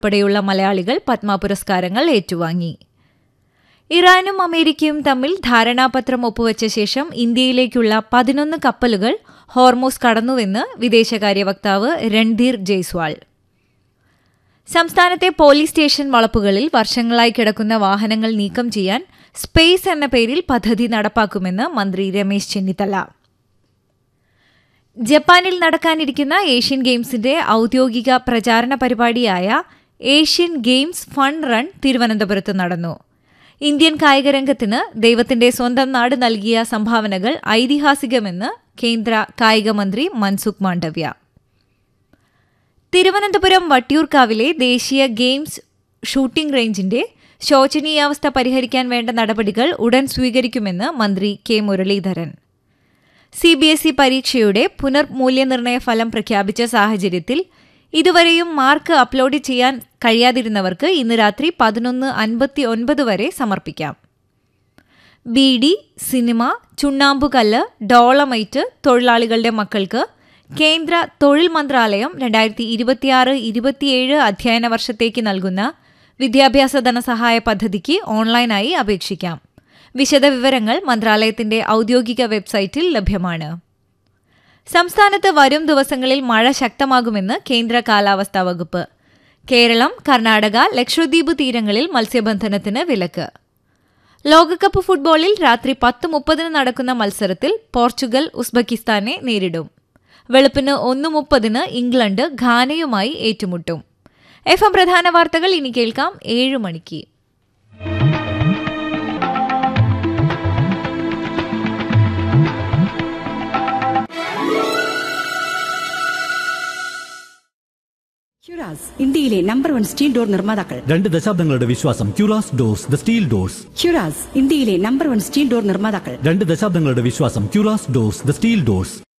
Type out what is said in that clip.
ഉൾപ്പെടെയുള്ള മലയാളികൾ പത്മ പുരസ്കാരങ്ങൾ ഏറ്റുവാങ്ങി ഇറാനും അമേരിക്കയും തമ്മിൽ ധാരണാപത്രം ഒപ്പുവച്ച ശേഷം ഇന്ത്യയിലേക്കുള്ള പതിനൊന്ന് കപ്പലുകൾ ഹോർമോസ് കടന്നുവെന്ന് വിദേശകാര്യ വക്താവ് രൺധീർ ജയ്സ്വാൾ സംസ്ഥാനത്തെ പോലീസ് സ്റ്റേഷൻ വളപ്പുകളിൽ വർഷങ്ങളായി കിടക്കുന്ന വാഹനങ്ങൾ നീക്കം ചെയ്യാൻ സ്പേസ് എന്ന പേരിൽ പദ്ധതി നടപ്പാക്കുമെന്ന് മന്ത്രി രമേശ് ചെന്നിത്തല ജപ്പാനിൽ നടക്കാനിരിക്കുന്ന ഏഷ്യൻ ഗെയിംസിന്റെ ഔദ്യോഗിക പ്രചാരണ പരിപാടിയായ ഏഷ്യൻ ഗെയിംസ് ഫൺ റൺ തിരുവനന്തപുരത്ത് നടന്നു ഇന്ത്യൻ കായികരംഗത്തിന് ദൈവത്തിന്റെ സ്വന്തം നാട് നൽകിയ സംഭാവനകൾ ഐതിഹാസികമെന്ന് കേന്ദ്ര കായിക മന്ത്രി മൻസുഖ് മാണ്ഡവ്യ തിരുവനന്തപുരം വട്ടിയൂർക്കാവിലെ ദേശീയ ഗെയിംസ് ഷൂട്ടിംഗ് റേഞ്ചിന്റെ ശോചനീയാവസ്ഥ പരിഹരിക്കാൻ വേണ്ട നടപടികൾ ഉടൻ സ്വീകരിക്കുമെന്ന് മന്ത്രി K Muraleedharan C B S E പരീക്ഷയുടെ പുനർമൂല്യനിർണയ ഫലം പ്രഖ്യാപിച്ച സാഹചര്യത്തിൽ ഇതുവരെയും മാർക്ക് അപ്ലോഡ് ചെയ്യാൻ കഴിയാതിരുന്നവർക്ക് ഇന്ന് രാത്രി പതിനൊന്ന് അൻപത്തി ഒൻപത് വരെ സമർപ്പിക്കാം ബീഡി സിനിമ ചുണ്ണാമ്പുകല്ല് ഡോളമൈറ്റ് തൊഴിലാളികളുടെ മക്കൾക്ക് കേന്ദ്ര തൊഴിൽ മന്ത്രാലയം രണ്ടായിരത്തി ഇരുപത്തിയാറ് ഇരുപത്തിയേഴ് അധ്യയന വർഷത്തേക്ക് നൽകുന്ന വിദ്യാഭ്യാസ ധനസഹായ പദ്ധതിക്ക് ഓൺലൈനായി അപേക്ഷിക്കാം വിശദവിവരങ്ങൾ മന്ത്രാലയത്തിന്റെ ഔദ്യോഗിക വെബ്സൈറ്റിൽ ലഭ്യമാണ് സംസ്ഥാനത്ത് വരും ദിവസങ്ങളിൽ മഴ ശക്തമാകുമെന്ന് കേന്ദ്ര കാലാവസ്ഥാ വകുപ്പ് കേരളം കർണാടക ലക്ഷദ്വീപ് തീരങ്ങളിൽ മത്സ്യബന്ധനത്തിന് വിലക്ക് ലോകകപ്പ് ഫുട്ബോളിൽ രാത്രി പത്ത് മുപ്പതിന് നടക്കുന്ന മത്സരത്തിൽ പോർച്ചുഗൽ ഉസ്ബെക്കിസ്ഥാനെ നേരിടും വെളുപ്പിന് ഒന്ന് മുപ്പതിന് ഇംഗ്ലണ്ട് ഘാനയുമായി ഏറ്റുമുട്ടും എഫ് എം പ്രധാന വാർത്തകൾ ഇനി കേൾക്കാം ഏഴ് മണിക്ക് ക്യുറാസ് ഇന്ത്യയിലെ നമ്പർ വൺ സ്റ്റീൽ ഡോർ നിർമ്മാതാക്കൾ രണ്ട് ദശാബ്ദങ്ങളുടെ വിശ്വാസം ക്യൂറാസ് ഡോർസ് ദ സ്റ്റീൽ ഡോർസ് ക്യുറാസ് ഇന്ത്യയിലെ നമ്പർ വൺ സ്റ്റീൽ ഡോർ നിർമ്മാതാക്കൾ രണ്ട് ദശാബ്ദങ്ങളുടെ വിശ്വാസം ക്യൂറാസ് ഡോർസ് ദ സ്റ്റീൽ ഡോർസ്